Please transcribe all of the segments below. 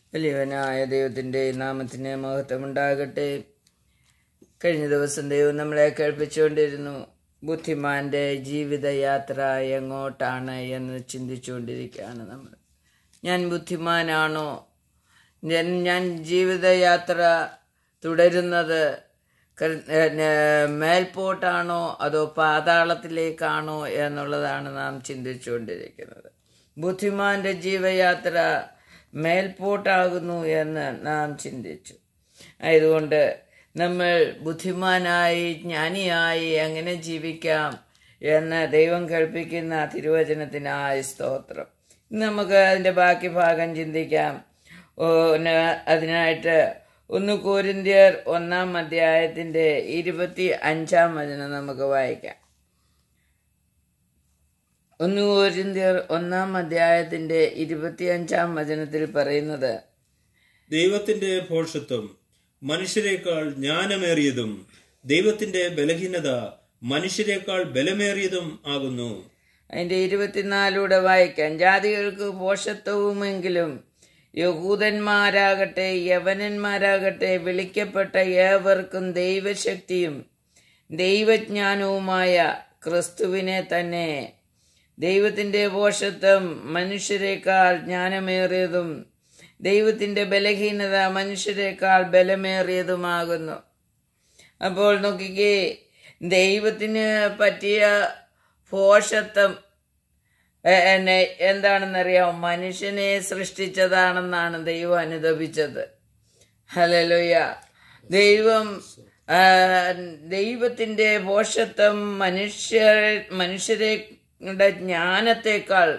വലിയവനായ ദൈവത്തിൻ്റെ നാമത്തിന് മഹത്വമുണ്ടാകട്ടെ കഴിഞ്ഞ ദിവസം ദൈവം നമ്മളെ കേൾപ്പിച്ചുകൊണ്ടിരുന്നു ബുദ്ധിമാന്റെ ജീവിതയാത്ര എങ്ങോട്ടാണ് എന്ന് ചിന്തിച്ചുകൊണ്ടിരിക്കുകയാണ് നമ്മൾ ഞാൻ ബുദ്ധിമാനാണോ ഞാൻ ഞാൻ ജീവിതയാത്ര തുടരുന്നത് കർ- ഏഹ് മേൽപോട്ടാണോ അതോ പാതാളത്തിലേക്കാണോ എന്നുള്ളതാണ് നാം ചിന്തിച്ചുകൊണ്ടിരിക്കുന്നത് ബുദ്ധിമാന്റെ ജീവയാത്ര മേൽപോട്ടാകുന്നു എന്ന് നാം ചിന്തിച്ചു ആയതുകൊണ്ട് നമ്മൾ ബുദ്ധിമാനായി ജ്ഞാനിയായി എങ്ങനെ ജീവിക്കാം എന്ന് ദൈവം കൽപ്പിക്കുന്ന തിരുവചനത്തിനായി സ്തോത്രം ഇന്ന് നമുക്ക് അതിൻ്റെ ബാക്കി ഭാഗം ചിന്തിക്കാം ഓ, ന- അതിനായിട്ട് ഒന്ന് കോരിന്ത്യർ ഒന്നാം അധ്യായത്തിൻ്റെ ഇരുപത്തി അഞ്ചാം വചനം നമുക്ക് വായിക്കാം ഒന്ന് കോരിന്ത്യർ ഒന്നാം അധ്യായത്തിൻ്റെ ഇരുപത്തി അഞ്ചാം വചനത്തിൽ പറയുന്നത് ദൈവത്തിന്റെ ഭോഷത്വം മനുഷ്യരെക്കാൾ ജ്ഞാനമേറിയതും ദൈവത്തിന്റെ ബലഹീനത മനുഷ്യരെക്കാൾ ബലമേറിയതും ആകുന്നു അതിന്റെ ഇരുപത്തിനാലൂടെ വായിക്കാം ജാതികൾക്ക് പോഷത്വവുമെങ്കിലും യഹൂദന്മാരാകട്ടെ യവനന്മാരാകട്ടെ വിളിക്കപ്പെട്ട ഏവർക്കും ദൈവശക്തിയും ദൈവജ്ഞാനവുമായ ക്രിസ്തുവിനെ തന്നെ ദൈവത്തിന്റെ പോഷത്വം മനുഷ്യരെക്കാൾ ജ്ഞാനമേറിയതും ദൈവത്തിന്റെ ബലഹീനത മനുഷ്യരെക്കാൾ ബലമേറിയതുമാകുന്നു അപ്പോൾ നോക്കിക്കേ ദൈവത്തിന് പറ്റിയ പോഷത്വം എ- എന്നെ എന്താണെന്നറിയാം മനുഷ്യനെ സൃഷ്ടിച്ചതാണെന്നാണ് ദൈവം അനുദപിച്ചത് ഹലലുയ ദൈവം ആ, ദൈവത്തിന്റെ പോഷത്വം മനുഷ്യ മനുഷ്യരുടെ ജ്ഞാനത്തെക്കാൾ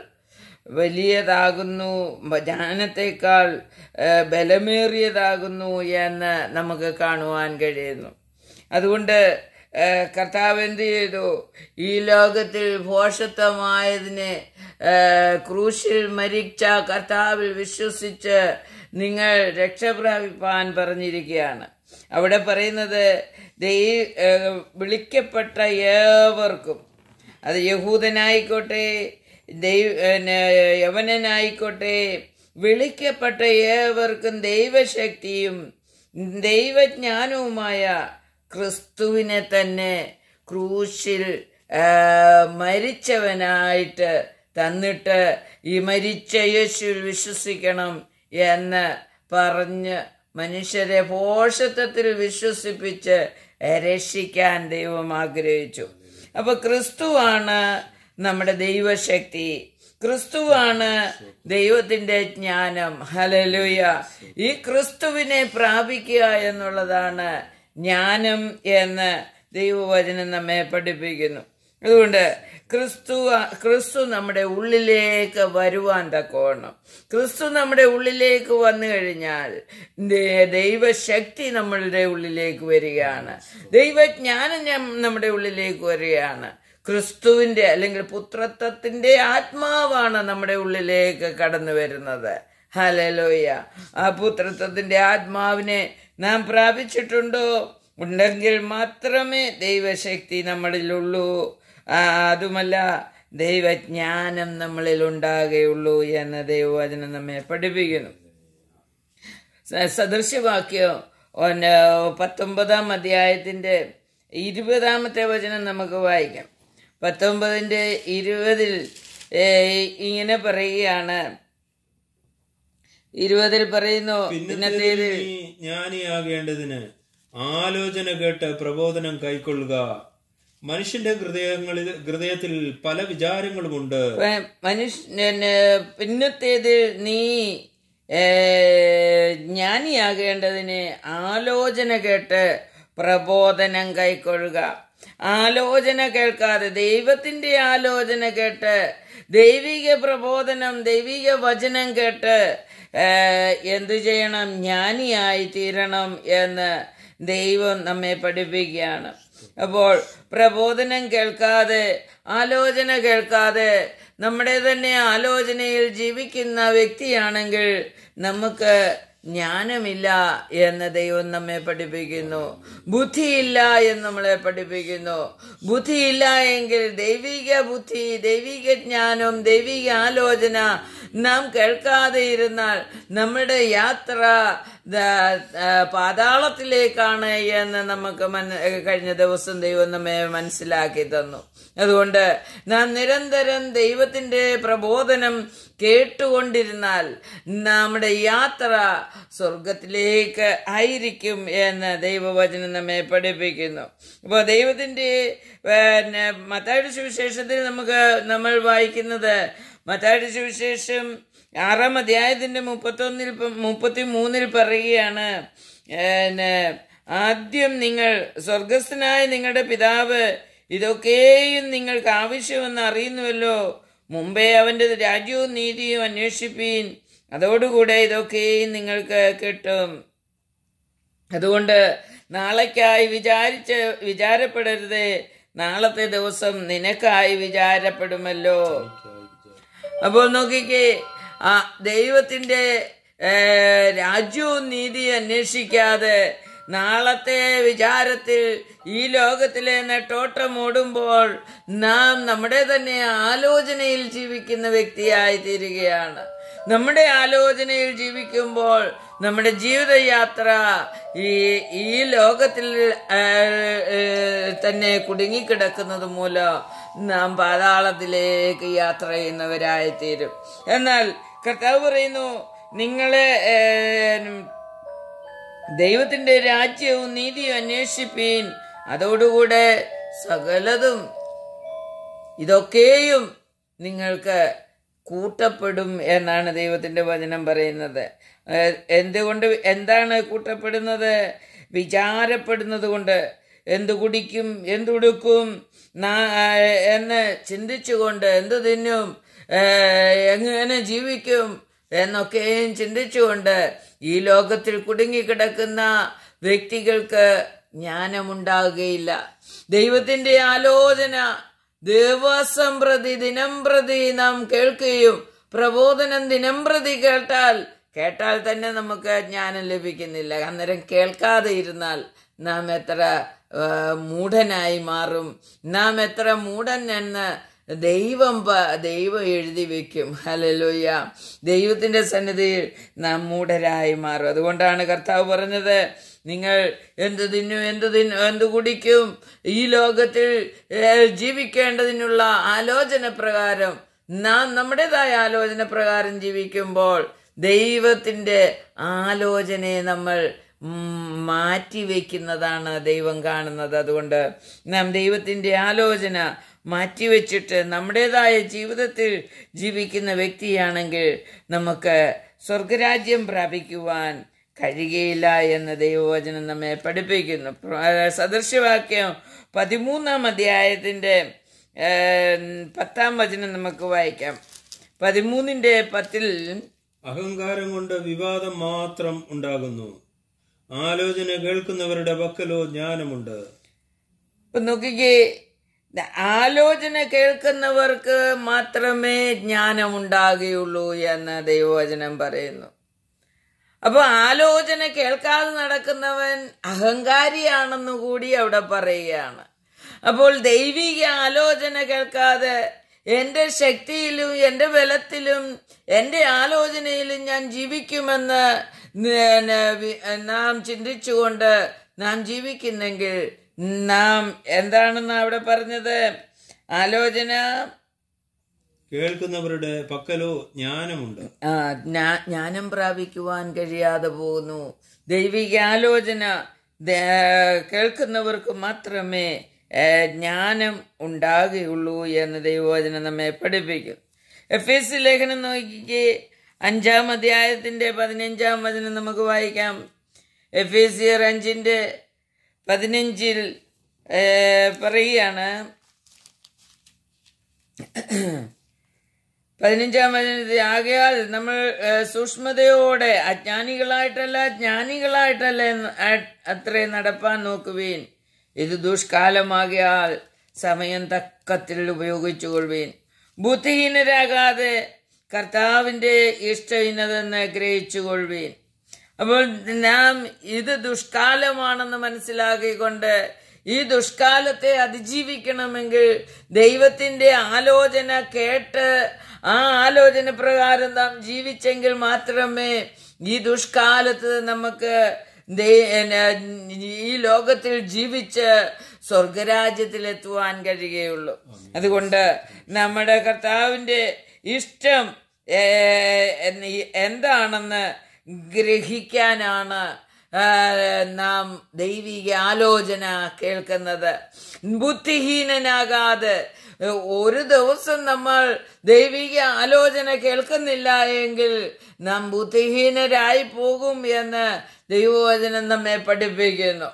വലിയതാകുന്നു ജ്ഞാനത്തെക്കാൾ ആ, ബലമേറിയതാകുന്നു എന്ന് നമുക്ക് കാണുവാൻ കഴിയുന്നു അതുകൊണ്ട് ആ, കർത്താവ് എന്ത് ചെയ്തു ഈ ലോകത്തിൽ ഭോഷത്വമായതിനെ ആ, ക്രൂശിൽ മരിച്ച കർത്താവിൽ വിശ്വസിച്ച് നിങ്ങൾ രക്ഷപ്രാപിപ്പാൻ പറഞ്ഞിരിക്കുകയാണ് അവിടെ പറയുന്നത് ദൈ ആ, വിളിക്കപ്പെട്ട ഏവർക്കും അത് യഹൂദനായിക്കോട്ടെ ദൈവ പിന്നെ യവനനായിക്കോട്ടെ വിളിക്കപ്പെട്ട ഏവർക്കും ദൈവശക്തിയും ദൈവജ്ഞാനവുമായ ക്രിസ്തുവിനെ തന്നെ ക്രൂശിൽ ആ, മരിച്ചവനായിട്ട് തന്നിട്ട് ഈ മരിച്ച യേശുവിൽ വിശ്വസിക്കണം എന്ന് പറഞ്ഞ് മനുഷ്യരെ പോഷത്വത്തിൽ വിശ്വസിപ്പിച്ച് രക്ഷിക്കാൻ ദൈവം ആഗ്രഹിച്ചു അപ്പൊ ക്രിസ്തുവാണ് നമ്മുടെ ദൈവശക്തി ക്രിസ്തുവാണ് ദൈവത്തിന്റെ ജ്ഞാനം ഹലലുയ ഈ ക്രിസ്തുവിനെ പ്രാപിക്കുക എന്നുള്ളതാണ് ജ്ഞാനം എന്ന് ദൈവവചനം നമ്മെ പഠിപ്പിക്കുന്നു അതുകൊണ്ട് ക്രിസ്തു ക്രിസ്തു നമ്മുടെ ഉള്ളിലേക്ക് വരുവാൻ തക്കോണം ക്രിസ്തു നമ്മുടെ ഉള്ളിലേക്ക് വന്നു കഴിഞ്ഞാൽ ദേ- ദൈവശക്തി നമ്മളുടെ ഉള്ളിലേക്ക് വരികയാണ് ദൈവജ്ഞാനം ഞം- നമ്മുടെ ഉള്ളിലേക്ക് വരികയാണ് ക്രിസ്തുവിന്റെ അല്ലെങ്കിൽ പുത്രത്വത്തിന്റെ ആത്മാവാണ് നമ്മുടെ ഉള്ളിലേക്ക് കടന്നു വരുന്നത് ഹലലോയ ആ പുത്രത്വത്തിന്റെ ആത്മാവിനെ നാം പ്രാപിച്ചിട്ടുണ്ടോ ഉണ്ടെങ്കിൽ മാത്രമേ ദൈവശക്തി നമ്മളിലുള്ളൂ ആ, അതുമല്ല ദൈവജ്ഞാനം നമ്മളിൽ ഉണ്ടാകുകയുള്ളൂ എന്ന് ദൈവവചനം നമ്മെ പഠിപ്പിക്കുന്നു സ- സദൃശ്യവാക്യം ഒന്ന് പത്തൊമ്പതാം അധ്യായത്തിന്റെ ഇരുപതാമത്തെ വചനം നമുക്ക് വായിക്കാം പത്തൊമ്പതിന്റെ ഇരുപതിൽ ഏ, ഇങ്ങനെ പറയുകയാണ് ഇരുപതിൽ പറയുന്നു പിന്നത്തേതിൽ പിന്നത്തേതിൽ നീ ജ്ഞാനിയാകേണ്ടതിന് ആലോചന കേട്ട് പ്രബോധനം കൈക്കൊള്ളുക മനുഷ്യന്റെ ഹൃദയങ്ങളിൽ ഹൃദയത്തിൽ പല വിചാരങ്ങളുമുണ്ട് മനുഷ്യന് പിന്നത്തേതിൽ നീ ഏ, ജ്ഞാനിയാകേണ്ടതിന് ആലോചന കേട്ട് പ്രബോധനം കൈക്കൊള്ളുക ആലോചന കേൾക്കാതെ ദൈവത്തിന്റെ ആലോചന കേട്ട് ദൈവിക പ്രബോധനം ദൈവിക വചനം കേട്ട് ഏ, എന്തു ചെയ്യണം ജ്ഞാനിയായി തീരണം എന്ന് ദൈവം നമ്മെ പഠിപ്പിക്കുകയാണ് അപ്പോൾ പ്രബോധനം കേൾക്കാതെ ആലോചന കേൾക്കാതെ നമ്മുടെ തന്നെ ആലോചനയിൽ ജീവിക്കുന്ന വ്യക്തിയാണെങ്കിൽ നമുക്ക് ജ്ഞാനമില്ല എന്ന് ദൈവം നമ്മെ പഠിപ്പിക്കുന്നു ബുദ്ധിയില്ല എന്ന് നമ്മളെ പഠിപ്പിക്കുന്നു ബുദ്ധിയില്ല എങ്കിൽ ദൈവിക ബുദ്ധി ദൈവിക ജ്ഞാനം ദൈവിക ആലോചന നാം കേൾക്കാതെ ഇരുന്നാൽ നമ്മുടെ യാത്ര ദ- ആ, പാതാളത്തിലേക്കാണ് എന്ന് നമുക്ക് മന- കഴിഞ്ഞ ദിവസം ദൈവം നമ്മെ മനസ്സിലാക്കി തന്നു അതുകൊണ്ട് നാം നിരന്തരം ദൈവത്തിന്റെ പ്രബോധനം കേട്ടുകൊണ്ടിരുന്നാൽ നമ്മുടെ യാത്ര സ്വർഗത്തിലേക്ക് ആയിരിക്കും എന്ന് ദൈവവചനം നമ്മെ പഠിപ്പിക്കുന്നു അപ്പോൾ ദൈവത്തിന്റെ പിന്നെ മത്തായുടെ സുവിശേഷത്തിൽ നമുക്ക് നമ്മൾ വായിക്കുന്നത് മത്തായുടെ സുവിശേഷം ആറാം അധ്യായത്തിന്റെ മുപ്പത്തൊന്നിൽ മുപ്പത്തി മൂന്നിൽ പറയുകയാണ് പിന്നെ ആദ്യം നിങ്ങൾ സ്വർഗസ്ഥനായ നിങ്ങളുടെ പിതാവ് ഇതൊക്കെയും നിങ്ങൾക്ക് ആവശ്യമെന്ന് അറിയുന്നുവല്ലോ മുമ്പേ അവന്റെ രാജ്യവും നീതിയും അന്വേഷിപ്പീൻ അതോടുകൂടെ ഇതൊക്കെയും നിങ്ങൾക്ക് കിട്ടും അതുകൊണ്ട് നാളേക്കായി വിചാരിച്ച് വിചാരപ്പെടരുത് നാളത്തെ ദിവസം നിനക്കായി വിചാരപ്പെടുമല്ലോ അപ്പോൾ നോക്കിക്കേ ആ ദൈവത്തിന്റെ ഏ, രാജ്യവും നീതി അന്വേഷിക്കാതെ നാളത്തെ വിചാരത്തിൽ ഈ ലോകത്തിലെ നെട്ടോട്ടം ഓടുമ്പോൾ നാം നമ്മുടെ തന്നെ ആലോചനയിൽ ജീവിക്കുന്ന വ്യക്തിയായി തീരുകയാണ് നമ്മുടെ ആലോചനയിൽ ജീവിക്കുമ്പോൾ നമ്മുടെ ജീവിതയാത്ര ഈ ഈ ലോകത്തിൽ ആ, ഏ, തന്നെ കുടുങ്ങിക്കിടക്കുന്നത് മൂലം നാം പാതാളത്തിലേക്ക് യാത്ര ചെയ്യുന്നവരായി തീരും എന്നാൽ കർത്താവ് പറയുന്നു നിങ്ങളെ ഏ, ദൈവത്തിന്റെ രാജ്യവും നീതിയും അന്വേഷിപ്പീൻ അതോടുകൂടെ സകലതും ഇതൊക്കെയും നിങ്ങൾക്ക് കൂട്ടപ്പെടും എന്നാണ് ദൈവത്തിന്റെ വചനം പറയുന്നത് ഏഹ് എന്തുകൊണ്ട് എന്താണ് കൂട്ടപ്പെടുന്നത് വിചാരപ്പെടുന്നത് കൊണ്ട് എന്തു കുടിക്കും എന്തുടുക്കും നാ- ഏഹ് എന്ന് ചിന്തിച്ചുകൊണ്ട് എന്തു തിന്നും ഏഹ് എങ്ങനെ ജീവിക്കും എന്നൊക്കെയും ചിന്തിച്ചുകൊണ്ട് ഈ ലോകത്തിൽ കുടുങ്ങിക്കിടക്കുന്ന വ്യക്തികൾക്ക് ജ്ഞാനമുണ്ടാകുകയില്ല ദൈവത്തിന്റെ ആലോചന ദിവസം പ്രതി ദിനം പ്രതി നാം കേൾക്കുകയും പ്രബോധനം ദിനം പ്രതി കേട്ടാൽ കേട്ടാൽ തന്നെ നമുക്ക് ജ്ഞാനം ലഭിക്കുന്നില്ല അന്നേരം കേൾക്കാതെ ഇരുന്നാൽ നാം എത്ര ആ, മൂഢനായി മാറും നാം എത്ര മൂഢൻ എന്ന് ദൈവം പ- ദൈവം എഴുതി വെക്കും ഹലലോയ്യ ദൈവത്തിന്റെ സന്നിധിയിൽ നാം മൂഢരായി മാറും അതുകൊണ്ടാണ് കർത്താവ് പറഞ്ഞത് നിങ്ങൾ എന്ത് തിന്നും എന്ത് തിന്നു എന്ത് കുടിക്കും ഈ ലോകത്തിൽ ഏ, ജീവിക്കേണ്ടതിനുള്ള ആലോചന പ്രകാരം നാം നമ്മുടേതായ ആലോചന പ്രകാരം ജീവിക്കുമ്പോൾ ദൈവത്തിന്റെ ആലോചനയെ നമ്മൾ ഉം, മാറ്റിവെക്കുന്നതാണ് ദൈവം കാണുന്നത് അതുകൊണ്ട് നാം ദൈവത്തിന്റെ ആലോചന മാറ്റിവെച്ചിട്ട് നമ്മുടേതായ ജീവിതത്തിൽ ജീവിക്കുന്ന വ്യക്തിയാണെങ്കിൽ നമുക്ക് സ്വർഗരാജ്യം പ്രാപിക്കുവാൻ കഴിയുകയില്ല എന്ന് ദൈവവചനം നമ്മെ പഠിപ്പിക്കുന്നു പ്ര- സദൃശ്യവാക്യം പതിമൂന്നാം അധ്യായത്തിന്റെ ഏഹ്, പത്താം വചനം നമുക്ക് വായിക്കാം പതിമൂന്നിന്റെ പത്തിൽ അഹങ്കാരം കൊണ്ട് വിവാദം മാത്രം ഉണ്ടാകുന്നു ആലോചന കേൾക്കുന്നവരുടെ പക്കലോ ജ്ഞാനമുണ്ട് ഇപ്പൊ നോക്കിക്കേ ദ- ആലോചന കേൾക്കുന്നവർക്ക് മാത്രമേ ജ്ഞാനം ഉണ്ടാകുകയുള്ളൂ എന്ന് ദൈവവചനം പറയുന്നു അപ്പൊ ആലോചന കേൾക്കാതെ നടക്കുന്നവൻ അഹങ്കാരിയാണെന്ന് കൂടി അവിടെ പറയുകയാണ് അപ്പോൾ ദൈവിക ആലോചന കേൾക്കാതെ എന്റെ ശക്തിയിലും എന്റെ ബലത്തിലും എന്റെ ആലോചനയിലും ഞാൻ ജീവിക്കുമെന്ന് ന- ന- വി- നാം ചിന്തിച്ചുകൊണ്ട് നാം ജീവിക്കുന്നെങ്കിൽ നാം എന്താണെന്ന് അവിടെ പറഞ്ഞത് ആലോചന കേൾക്കുന്നവരുടെ പക്കലോ ജ്ഞാനമുണ്ട് ആ, ജ്ഞാ- ജ്ഞാനം പ്രാപിക്കുവാൻ കഴിയാതെ പോകുന്നു ദൈവിക ആലോചന ദ- കേൾക്കുന്നവർക്ക് മാത്രമേ ഏ, ജ്ഞാനം ഉണ്ടാകുകയുള്ളൂ എന്ന് ദൈവവചനം നമ്മെ പഠിപ്പിക്കും എഫ് എസ് ലേഖനം നോക്കിക്കേ അഞ്ചാം അധ്യായത്തിന്റെ പതിനഞ്ചാം വചനം നമുക്ക് വായിക്കാം എഫ് എസ് സിയർ അഞ്ചിന്റെ പതിനഞ്ചിൽ ഏ, പറയുകയാണ് പതിനഞ്ചാം വചനത്തിൽ ആകയാൽ നമ്മൾ ഏഹ്, സൂക്ഷ്മതയോടെ അജ്ഞാനികളായിട്ടല്ല ജ്ഞാനികളായിട്ടല്ല എന്ന് ആ- അത്രേ നടപ്പാൻ നോക്കുവീൻ ഇത് ദുഷ്കാലമാകിയാൽ സമയം തക്കത്തിൽ ഉപയോഗിച്ചുകൊള്ളുവീൻ ബുദ്ധിഹീനരാകാതെ കർത്താവിന്റെ ഇഷ്ടം ഇന്നതെന്ന് ഗ്രഹിച്ചുകൊള്ളുവീൻ അപ്പോൾ നാം ഇത് ദുഷ്കാലമാണെന്ന് മനസ്സിലാക്കിക്കൊണ്ട് ഈ ദുഷ്കാലത്തെ അതിജീവിക്കണമെങ്കിൽ ദൈവത്തിന്റെ ആലോചന കേട്ട് ആ ആലോചന പ്രകാരം നാം ജീവിച്ചെങ്കിൽ മാത്രമേ ഈ ദുഷ്കാലത്ത് നമുക്ക് ദൈ- എന്ന- ഈ ലോകത്തിൽ ജീവിച്ച് സ്വർഗരാജ്യത്തിലെത്തുവാൻ കഴിയുകയുള്ളൂ അതുകൊണ്ട് നമ്മുടെ കർത്താവിന്റെ ഇഷ്ടം ഏ, എന്ന് എന്താണെന്ന് ഗ്രഹിക്കാനാണ് ആ, നാം ദൈവിക ആലോചന കേൾക്കുന്നത് ബുദ്ധിഹീനനാകാതെ ഒരു ദിവസം നമ്മൾ ദൈവിക ആലോചന കേൾക്കുന്നില്ല എങ്കിൽ നാം ബുദ്ധിഹീനരായി പോകും എന്ന് ദൈവവചനം നമ്മെ പഠിപ്പിക്കുന്നു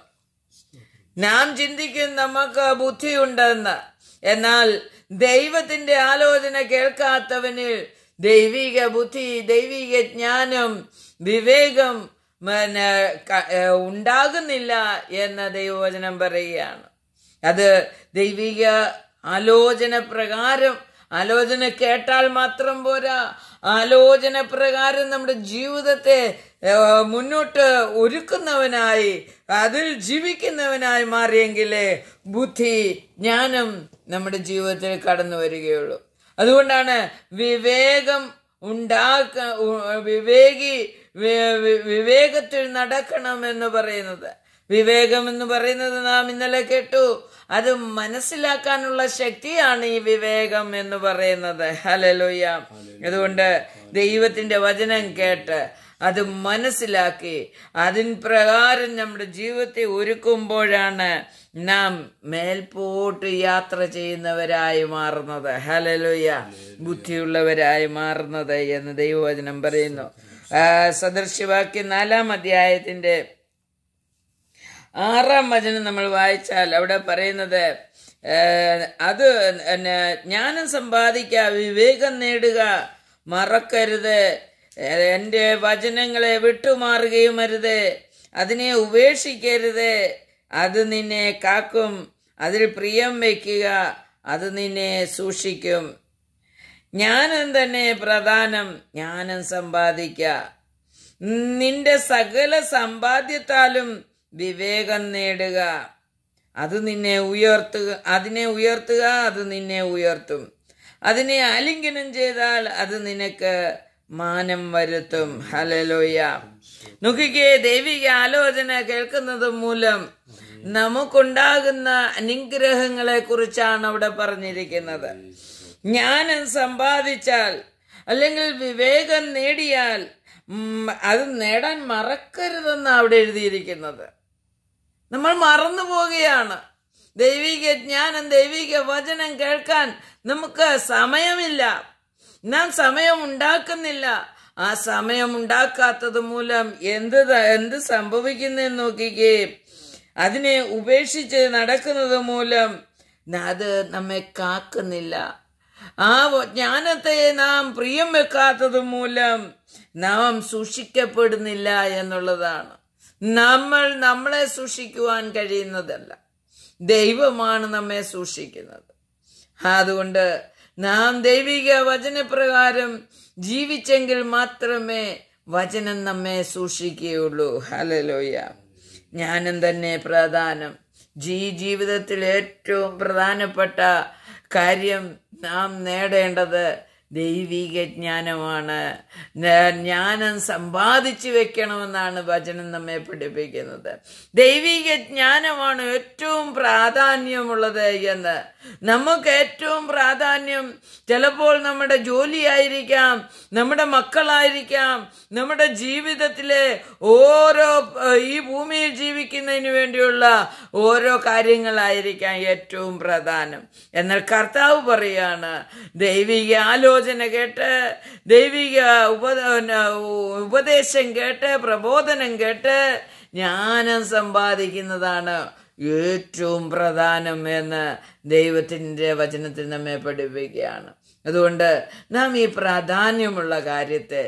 നാം ചിന്തിക്കും നമുക്ക് ബുദ്ധിയുണ്ടെന്ന് എന്നാൽ ദൈവത്തിന്റെ ആലോചന കേൾക്കാത്തവന് ദൈവിക ബുദ്ധി ദൈവിക ജ്ഞാനം വിവേകം പിന്നെ, ക- ഏ, ഉണ്ടാകുന്നില്ല എന്ന് ദൈവവചനം പറയുകയാണ് അത് ദൈവിക ആലോചന പ്രകാരം ആലോചന കേട്ടാൽ മാത്രം പോരാ ആലോചന പ്രകാരം നമ്മുടെ ജീവിതത്തെ ഏ, മുന്നോട്ട് ഒരുക്കുന്നവനായി അതിൽ ജീവിക്കുന്നവനായി മാറിയെങ്കിലേ ബുദ്ധി ജ്ഞാനം നമ്മുടെ ജീവിതത്തിൽ കടന്നു വരികയുള്ളൂ അതുകൊണ്ടാണ് വിവേകം ഉണ്ടാക്ക ഉ- വിവേകി വി- വി- വിവേകത്തിൽ നടക്കണം എന്ന് പറയുന്നത് വിവേകം എന്ന് പറയുന്നത് നാം ഇന്നലെ കേട്ടു അത് മനസ്സിലാക്കാനുള്ള ശക്തിയാണ് ഈ വിവേകം എന്ന് പറയുന്നത് ഹലലോയ അതുകൊണ്ട് ദൈവത്തിന്റെ വചനം കേട്ട് അത് മനസ്സിലാക്കി അതിൻ പ്രകാരം നമ്മുടെ ജീവിതത്തെ ഒരുക്കുമ്പോഴാണ് നാം മേൽപോട്ട് യാത്ര ചെയ്യുന്നവരായി മാറുന്നത് ഹലലുയ ബുദ്ധിയുള്ളവരായി മാറുന്നത് എന്ന് ദൈവവചനം പറയുന്നു ആ, സദൃശ്യവാക്യം നാലാം അധ്യായത്തിന്റെ ആറാം വചനം നമ്മൾ വായിച്ചാൽ അവിടെ പറയുന്നത് ഏഹ്, അത് പിന്നെ ജ്ഞാനം സമ്പാദിക്കുക വിവേകം നേടുക മറക്കരുത് ഏഹ്, എൻ്റെ വചനങ്ങളെ വിട്ടുമാറുകയും അരുത് അതിനെ ഉപേക്ഷിക്കരുത് അത് നിന്നെ കാക്കും അതിൽ പ്രിയം വയ്ക്കുക അത് നിന്നെ സൂക്ഷിക്കും ജ്ഞാനം തന്നെ പ്രധാനം ജ്ഞാനം സമ്പാദിക്കുക നിന്റെ സകല സമ്പാദ്യത്താലും വിവേകം നേടുക അത് നിന്നെ ഉയർത്തുക അതിനെ ഉയർത്തുക അത് നിന്നെ ഉയർത്തും അതിനെ ആലിംഗനം ചെയ്താൽ അത് നിനക്ക് മാനം വരുത്തും ഹലലോയ നോക്കിക്കേ ദൈവിക ആലോചന കേൾക്കുന്നത് മൂലം നമുക്കുണ്ടാകുന്ന അനുഗ്രഹങ്ങളെ കുറിച്ചാണ് അവിടെ പറഞ്ഞിരിക്കുന്നത് ജ്ഞാനം സമ്പാദിച്ചാൽ അല്ലെങ്കിൽ വിവേകം നേടിയാൽ ഉം, അത് നേടാൻ മറക്കരുതെന്ന് അവിടെ എഴുതിയിരിക്കുന്നത് നമ്മൾ മറന്നു പോവുകയാണ് ദൈവിക ജ്ഞാനം ദൈവിക വചനം കേൾക്കാൻ നമുക്ക് സമയമില്ല നാം സമയം ഉണ്ടാക്കുന്നില്ല ആ സമയം ഉണ്ടാക്കാത്തത് മൂലം എന്ത് ത- എന്ത് സംഭവിക്കുന്നെന്ന് നോക്കിക്കേ അതിനെ ഉപേക്ഷിച്ച് നടക്കുന്നത് മൂലം അത് നമ്മെ കാക്കുന്നില്ല ആ വ- ജ്ഞാനത്തെ നാം പ്രിയം വെക്കാത്തത് മൂലം നാം സൂക്ഷിക്കപ്പെടുന്നില്ല എന്നുള്ളതാണ് നമ്മൾ നമ്മളെ സൂക്ഷിക്കുവാൻ കഴിയുന്നതല്ല ദൈവമാണ് നമ്മെ സൂക്ഷിക്കുന്നത് അതുകൊണ്ട് നാം ദൈവിക വചനപ്രകാരം ജീവിച്ചെങ്കിൽ മാത്രമേ വചനം നമ്മെ സൂക്ഷിക്കുകയുള്ളൂ ഹലലോയ ജ്ഞാനം തന്നെ പ്രധാനം ജീ ജീവിതത്തിൽ ഏറ്റവും പ്രധാനപ്പെട്ട കാര്യം നാം നേടേണ്ടത് ദൈവിക ജ്ഞാനമാണ് ന- ജ്ഞാനം സമ്പാദിച്ചു വെക്കണമെന്നാണ് വചനം നമ്മെ പഠിപ്പിക്കുന്നത് ദൈവിക ജ്ഞാനമാണ് ഏറ്റവും പ്രാധാന്യമുള്ളത് എന്ന് നമുക്ക് ഏറ്റവും പ്രാധാന്യം ചിലപ്പോൾ നമ്മുടെ ജോലിയായിരിക്കാം നമ്മുടെ മക്കളായിരിക്കാം നമ്മുടെ ജീവിതത്തിലെ ഓരോ ഏഹ്, ഈ ഭൂമിയിൽ ജീവിക്കുന്നതിന് വേണ്ടിയുള്ള ഓരോ കാര്യങ്ങളായിരിക്കാം ഏറ്റവും പ്രധാനം എന്നാൽ കർത്താവ് പറയാണ് ദൈവിക ആലോചന കേട്ട് ദൈവിക ഉപ ഉപദേശം കേട്ട് പ്രബോധനം കേട്ട് ജ്ഞാനം സമ്പാദിക്കുന്നതാണ് ഏറ്റവും പ്രധാനം എന്ന് ദൈവത്തിൻ്റെ വചനത്തിൽ നമ്മെ പഠിപ്പിക്കുകയാണ് അതുകൊണ്ട് നാം ഈ പ്രാധാന്യമുള്ള കാര്യത്തെ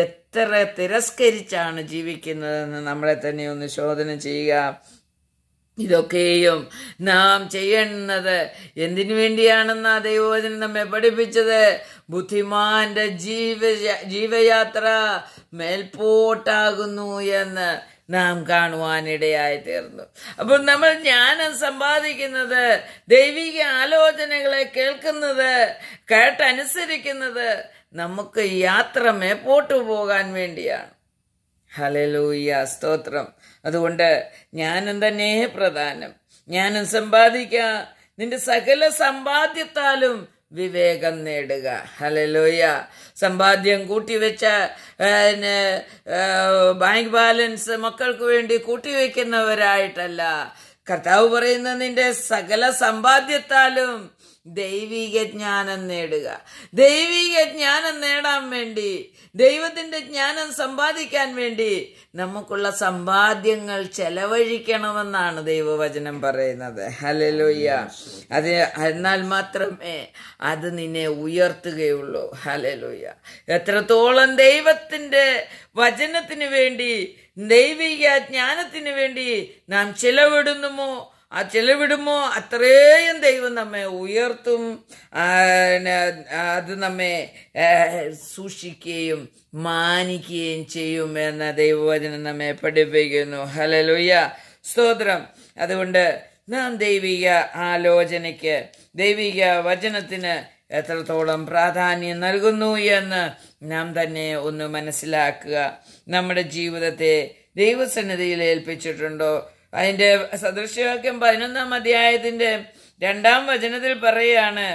എത്ര തിരസ്കരിച്ചാണ് ജീവിക്കുന്നതെന്ന് നമ്മളെ തന്നെ ഒന്ന് ശോധന ചെയ്യുക ഇതൊക്കെയും നാം ചെയ്യുന്നത് എന്തിനു വേണ്ടിയാണെന്ന് ആ ദൈവവചനം നമ്മെ പഠിപ്പിച്ചത് ബുദ്ധിമാന്റെ ജീവ ജീവയാത്ര മേൽപോട്ടാകുന്നു എന്ന് നാം കാണുവാനിടയായി തീർന്നു അപ്പോൾ നമ്മൾ ജ്ഞാനം സമ്പാദിക്കുന്നത് ദൈവിക ആലോചനകളെ കേൾക്കുന്നത് കേട്ടനുസരിക്കുന്നത് നമുക്ക് യാത്ര മേപ്പോട്ടു പോകാൻ വേണ്ടിയാണ് ഹലലൂയ സ്തോത്രം അതുകൊണ്ട് ജ്ഞാനം തന്നെ പ്രധാനം ജ്ഞാനം സമ്പാദിക്ക നിന്റെ സകല സമ്പാദ്യത്താലും വിവേകം നേടുക ഹലലോയ സമ്പാദ്യം കൂട്ടിവെച്ച പിന്നെ, ആ, ബാങ്ക് ബാലൻസ് മക്കൾക്ക് വേണ്ടി കൂട്ടിവെക്കുന്നവരായിട്ടല്ല കർത്താവ് പറയുന്ന നിന്റെ സകല സമ്പാദ്യത്താലും ദൈവിക ജ്ഞാനം നേടുക ദൈവിക ജ്ഞാനം നേടാൻ വേണ്ടി ദൈവത്തിന്റെ ജ്ഞാനം സമ്പാദിക്കാൻ വേണ്ടി നമുക്കുള്ള സമ്പാദ്യങ്ങൾ ചെലവഴിക്കണമെന്നാണ് ദൈവവചനം പറയുന്നത് ഹലലോയ്യ അത് എന്നാൽ മാത്രമേ അത് നിന്നെ ഉയർത്തുകയുള്ളൂ ഹലലോയ്യ എത്രത്തോളം ദൈവത്തിന്റെ വചനത്തിന് വേണ്ടി ദൈവിക ജ്ഞാനത്തിന് വേണ്ടി നാം ചിലവിടുന്നുമോ ആ ചെലവിടുമോ അത്രയും ദൈവം നമ്മെ ഉയർത്തും ആ, ന- അത് നമ്മെ ആ, സൂക്ഷിക്കുകയും മാനിക്കുകയും ചെയ്യും എന്ന ദൈവവചനം നമ്മെ പഠിപ്പിക്കുന്നു ഹലലുയ്യ സ്തോത്രം അതുകൊണ്ട് നാം ദൈവിക ആലോചനയ്ക്ക് ദൈവിക വചനത്തിന് എത്രത്തോളം പ്രാധാന്യം നൽകുന്നു എന്ന് നാം തന്നെ ഒന്ന് മനസ്സിലാക്കുക നമ്മുടെ ജീവിതത്തെ ദൈവസന്നിധിയിൽ ഏൽപ്പിച്ചിട്ടുണ്ടോ അതിന്റെ സദൃശവാക്യം പതിനൊന്നാം അധ്യായത്തിന്റെ രണ്ടാം വചനത്തിൽ പറയുകയാണ്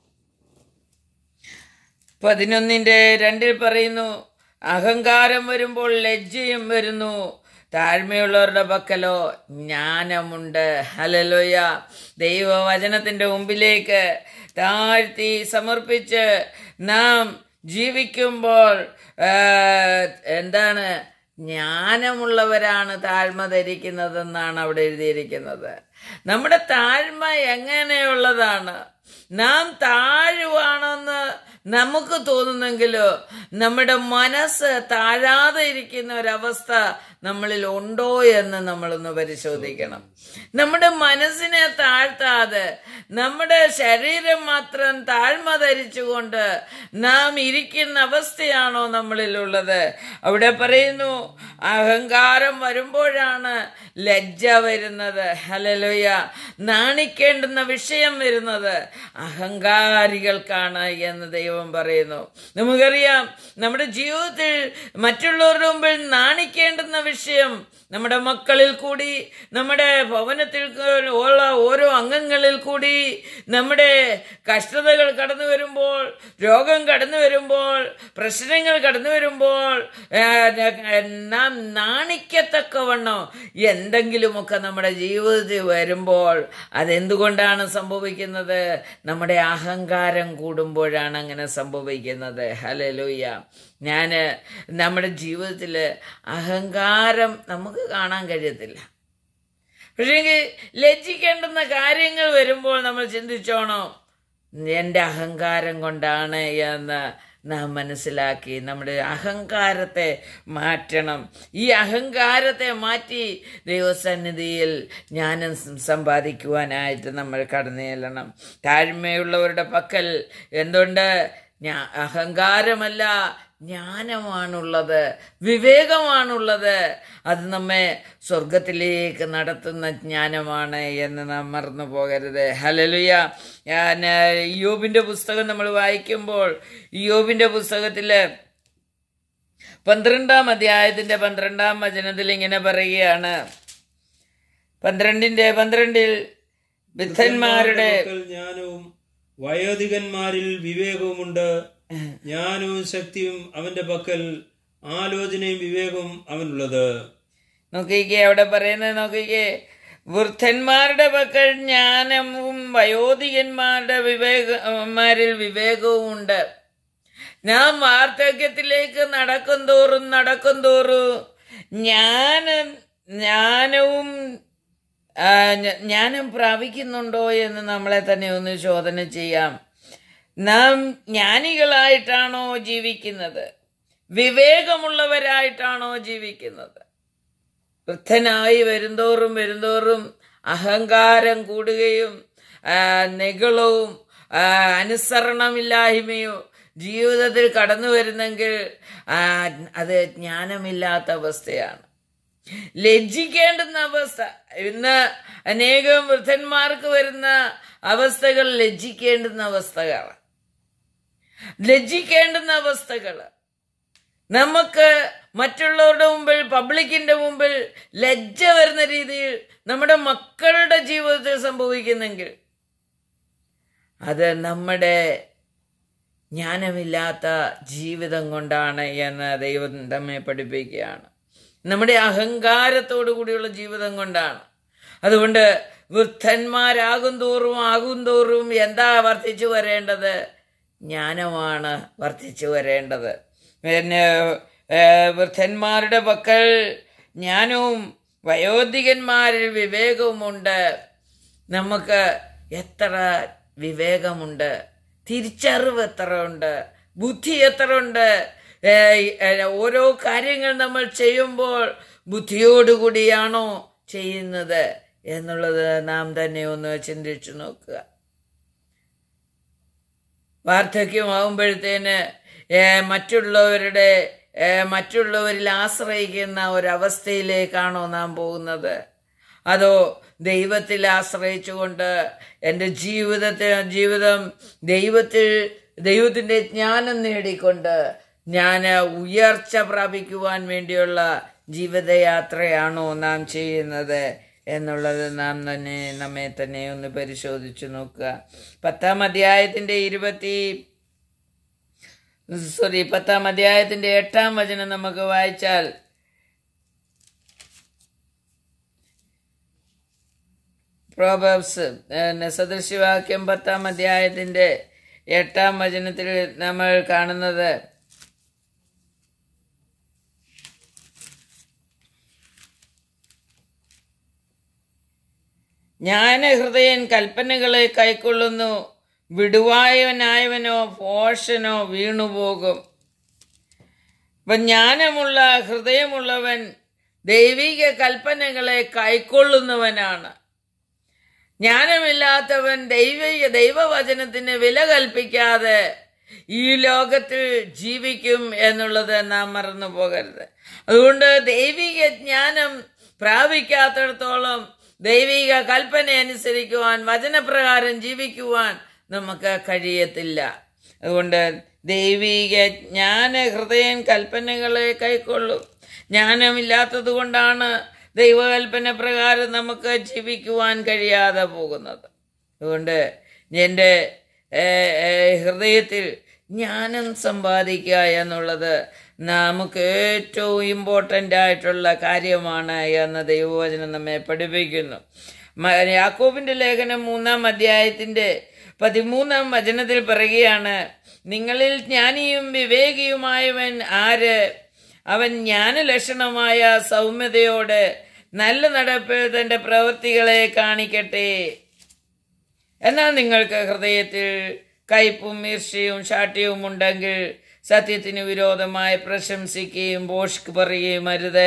പതിനൊന്നിന്റെ രണ്ടിൽ പറയുന്നു അഹങ്കാരം വരുമ്പോൾ ലജ്ജയും വരുന്നു താഴ്മയുള്ളവരുടെ പക്കലോ ജ്ഞാനമുണ്ട് ഹലലോയ ദൈവവചനത്തിന്റെ മുമ്പിലേക്ക് താഴ്ത്തി സമർപ്പിച്ച് നാം ജീവിക്കുമ്പോൾ ആ, എന്താണ് ജ്ഞാനമുള്ളവരാണ് താഴ്മ ധരിക്കുന്നതെന്നാണ് അവിടെ എഴുതിയിരിക്കുന്നത് നമ്മുടെ താഴ്മ എങ്ങനെയുള്ളതാണ് നാം താഴുവാണെന്ന് നമുക്ക് തോന്നുന്നെങ്കിലോ നമ്മുടെ മനസ്സ് താഴാതെ ഇരിക്കുന്ന ഒരവസ്ഥ നമ്മളിൽ ഉണ്ടോ എന്ന് നമ്മളൊന്ന് പരിശോധിക്കണം നമ്മുടെ മനസ്സിനെ താഴ്ത്താതെ നമ്മുടെ ശരീരം മാത്രം താഴ്മ ധരിച്ചുകൊണ്ട് നാം ഇരിക്കുന്ന അവസ്ഥയാണോ നമ്മളിലുള്ളത് അവിടെ പറയുന്നു അഹങ്കാരം വരുമ്പോഴാണ് ലജ്ജ വരുന്നത് ഹലലുയ നാണിക്കേണ്ടുന്ന വിഷയം വരുന്നത് അഹങ്കാരികൾക്കാണ് എന്ന് ദൈവം പറയുന്നു നമുക്കറിയാം നമ്മുടെ ജീവിതത്തിൽ മറ്റുള്ളവരുടെ മുമ്പിൽ നാണിക്കേണ്ടുന്ന വിഷയം നമ്മുടെ മക്കളിൽ കൂടി നമ്മുടെ ഭവനത്തിൽ ഉള്ള ഓരോ അംഗങ്ങളിൽ കൂടി നമ്മുടെ കഷ്ടതകൾ കടന്നു വരുമ്പോൾ രോഗം കടന്നു വരുമ്പോൾ പ്രശ്നങ്ങൾ കടന്നു വരുമ്പോൾ ആ, നാം നാണിക്കത്തക്കവണ്ണം എന്തെങ്കിലുമൊക്കെ നമ്മുടെ ജീവിതത്തിൽ വരുമ്പോൾ അതെന്തുകൊണ്ടാണ് സംഭവിക്കുന്നത് നമ്മുടെ അഹങ്കാരം കൂടുമ്പോഴാണ് അങ്ങനെ സംഭവിക്കുന്നത് ഹലലൂയ ഞാൻ നമ്മുടെ ജീവിതത്തിൽ അഹങ്കാരം നമുക്ക് കാണാൻ കഴിയത്തില്ല പക്ഷേ ലജ്ജിക്കേണ്ടുന്ന കാര്യങ്ങൾ വരുമ്പോൾ നമ്മൾ ചിന്തിച്ചോണോ എൻ്റെ അഹങ്കാരം കൊണ്ടാണ് എന്ന് നാം മനസ്സിലാക്കി നമ്മുടെ അഹങ്കാരത്തെ മാറ്റണം ഈ അഹങ്കാരത്തെ മാറ്റി ദൈവസന്നിധിയിൽ ജ്ഞാനം സമ്പാദിക്കുവാനായിട്ട് നമ്മൾ കടന്നു ചെല്ലണം താഴ്മയുള്ളവരുടെ പക്കൽ എന്തുണ്ട് ഞാ- അഹങ്കാരമല്ല ജ്ഞാനമാണുള്ളത് വിവേകമാണുള്ളത് അത് നമ്മെ സ്വർഗത്തിലേക്ക് നടത്തുന്ന ജ്ഞാനമാണ് എന്ന് നാം മറന്നു പോകരുത് ഹലലുയ ഞാൻ യോബിന്റെ പുസ്തകം നമ്മൾ വായിക്കുമ്പോൾ യോബിന്റെ പുസ്തകത്തില് പന്ത്രണ്ടാം അധ്യായത്തിന്റെ പന്ത്രണ്ടാം വചനത്തിൽ ഇങ്ങനെ പറയുകയാണ് പന്ത്രണ്ടിന്റെ പന്ത്രണ്ടിൽ ബുദ്ധന്മാരുടെ പക്കൽ ജ്ഞാനവും വയോധികന്മാരിൽ വിവേകവുമുണ്ട് ജ്ഞാനവും ശക്തിയും അവന്റെ പക്കൽ ആലോചനയും വിവേകവും അവനുള്ളത് നോക്കിക്കേ അവിടെ പറയുന്നത് നോക്കിക്കേ വൃദ്ധന്മാരുടെ പക്കൽ ജ്ഞാനവും വയോധികന്മാരുടെ വിവേകന്മാരിൽ വിവേകവും ഉണ്ട് നാം വാർദ്ധക്യത്തിലേക്ക് നടക്കും തോറും നടക്കും തോറും ജ്ഞാനം ജ്ഞാനവും ആ, ജ്ഞ- ജ്ഞാനം പ്രാപിക്കുന്നുണ്ടോ എന്ന് നമ്മളെ തന്നെ ഒന്ന് ചോദന ചെയ്യാം നാം ജ്ഞാനികളായിട്ടാണോ ജീവിക്കുന്നത് വിവേകമുള്ളവരായിട്ടാണോ ജീവിക്കുന്നത് വൃദ്ധനായി വരുന്തോറും വരുന്തോറും അഹങ്കാരം കൂടുകയും ആ, നെഗളവും ആ, അനുസരണമില്ലായ്മയോ ജീവിതത്തിൽ കടന്നു വരുന്നെങ്കിൽ ആ, അത് ജ്ഞാനമില്ലാത്ത അവസ്ഥയാണ് ലജ്ജിക്കേണ്ടുന്ന അവസ്ഥ ഇന്ന് അനേകം വൃദ്ധന്മാർക്ക് വരുന്ന അവസ്ഥകൾ ലജ്ജിക്കേണ്ടുന്ന അവസ്ഥകളാണ് ലജ്ജിക്കേണ്ടുന്ന അവസ്ഥകൾ നമുക്ക് മറ്റുള്ളവരുടെ മുമ്പിൽ പബ്ലിക്കിന്റെ മുമ്പിൽ ലജ്ജ വരുന്ന രീതിയിൽ നമ്മുടെ മക്കളുടെ ജീവിതത്തിൽ സംഭവിക്കുന്നെങ്കിൽ അത് നമ്മുടെ ജ്ഞാനമില്ലാത്ത ജീവിതം കൊണ്ടാണ് എന്ന് ദൈവം നമ്മെ പഠിപ്പിക്കുകയാണ് നമ്മുടെ അഹങ്കാരത്തോടു കൂടിയുള്ള ജീവിതം കൊണ്ടാണ് അതുകൊണ്ട് വൃദ്ധന്മാരാകും തോറും ആകും തോറും എന്താ വർദ്ധിച്ചു വരേണ്ടത് ജ്ഞാനമാണ് വർദ്ധിച്ചു വരേണ്ടത് പിന്നെ ഏഹ്, വൃദ്ധന്മാരുടെ പക്കൽ ജ്ഞാനവും വയോധികന്മാരിൽ വിവേകവുമുണ്ട് നമുക്ക് എത്ര വിവേകമുണ്ട് തിരിച്ചറിവ് എത്ര ഉണ്ട് ബുദ്ധി എത്ര ഉണ്ട് ഏഹ്, ഏഹ്, ഓരോ കാര്യങ്ങൾ നമ്മൾ ചെയ്യുമ്പോൾ ബുദ്ധിയോടുകൂടിയാണോ ചെയ്യുന്നത് എന്നുള്ളത് നാം തന്നെ ഒന്ന് ചിന്തിച്ചു നോക്കുക വാർദ്ധക്യമാകുമ്പോഴത്തേന് ഏഹ്, മറ്റുള്ളവരുടെ ഏഹ്, മറ്റുള്ളവരിൽ ആശ്രയിക്കുന്ന ഒരവസ്ഥയിലേക്കാണോ നാം പോകുന്നത് അതോ ദൈവത്തിൽ ആശ്രയിച്ചുകൊണ്ട് എൻ്റെ ജീവിതത്തെ ജീവിതം ദൈവത്തിൽ ദൈവത്തിൻ്റെ ജ്ഞാനം നേടിക്കൊണ്ട് ഞാൻ ഉയർച്ച പ്രാപിക്കുവാൻ വേണ്ടിയുള്ള ജീവിതയാത്രയാണോ നാം ചെയ്യുന്നത് എന്നുള്ളത് നാം തന്നെ നമ്മെ തന്നെ ഒന്ന് പരിശോധിച്ചു നോക്കുക പത്താം അധ്യായത്തിൻ്റെ ഇരുപത്തി സോറി പത്താം അധ്യായത്തിൻ്റെ എട്ടാം വചനം നമുക്ക് വായിച്ചാൽ പ്രോബബ്സ് സദൃശ്യവാക്യം പത്താം അധ്യായത്തിൻ്റെ എട്ടാം വചനത്തിൽ നമ്മൾ കാണുന്നത് ജ്ഞാനഹൃദയൻ കൽപ്പനകളെ കൈക്കൊള്ളുന്നു വിടുവായവനായവനോ ഫോഷനോ വീണുപോകും അപ്പൊ ജ്ഞാനമുള്ള ഹൃദയമുള്ളവൻ ദൈവിക കൽപ്പനകളെ കൈക്കൊള്ളുന്നവനാണ് ജ്ഞാനമില്ലാത്തവൻ ദൈവിക ദൈവവചനത്തിന് വില കൽപ്പിക്കാതെ ഈ ലോകത്തിൽ ജീവിക്കും എന്നുള്ളത് നാം മറന്നു പോകരുത് അതുകൊണ്ട് ദൈവിക ജ്ഞാനം പ്രാപിക്കാത്തിടത്തോളം ദൈവിക കൽപ്പന അനുസരിക്കുവാൻ വചനപ്രകാരം ജീവിക്കുവാൻ നമുക്ക് കഴിയത്തില്ല അതുകൊണ്ട് ദൈവിക ജ്ഞാന ഹൃദയൻ കൽപ്പനകളെ കൈക്കൊള്ളും ജ്ഞാനമില്ലാത്തത് കൊണ്ടാണ് ദൈവകൽപ്പന പ്രകാരം നമുക്ക് ജീവിക്കുവാൻ കഴിയാതെ പോകുന്നത് അതുകൊണ്ട് എൻ്റെ ഏഹ്, ഏഹ്, ഹൃദയത്തിൽ ജ്ഞാനം സമ്പാദിക്കുക എന്നുള്ളത് നമുക്ക് ഏറ്റവും ഇമ്പോർട്ടൻ്റ് ആയിട്ടുള്ള കാര്യമാണ് എന്ന് ദൈവവചനം നമ്മെ പഠിപ്പിക്കുന്നു മ- യാക്കോബിന്റെ ലേഖനം മൂന്നാം അധ്യായത്തിന്റെ പതിമൂന്നാം വചനത്തിൽ പറയുകയാണ് നിങ്ങളിൽ ജ്ഞാനിയും വിവേകിയുമായവൻ ആര് അവൻ ജ്ഞാനലക്ഷണമായ സൗമ്യതയോടെ നല്ല നടപ്പിൽ തന്റെ പ്രവൃത്തികളെ കാണിക്കട്ടെ എന്നാൽ നിങ്ങൾക്ക് ഹൃദയത്തിൽ കയ്പും ഈർഷ്യയും ശാഠ്യവും ഉണ്ടെങ്കിൽ സത്യത്തിന് വിരോധമായി പ്രശംസിക്കുകയും ബോഷ്ക് പറയുകയും അരുത്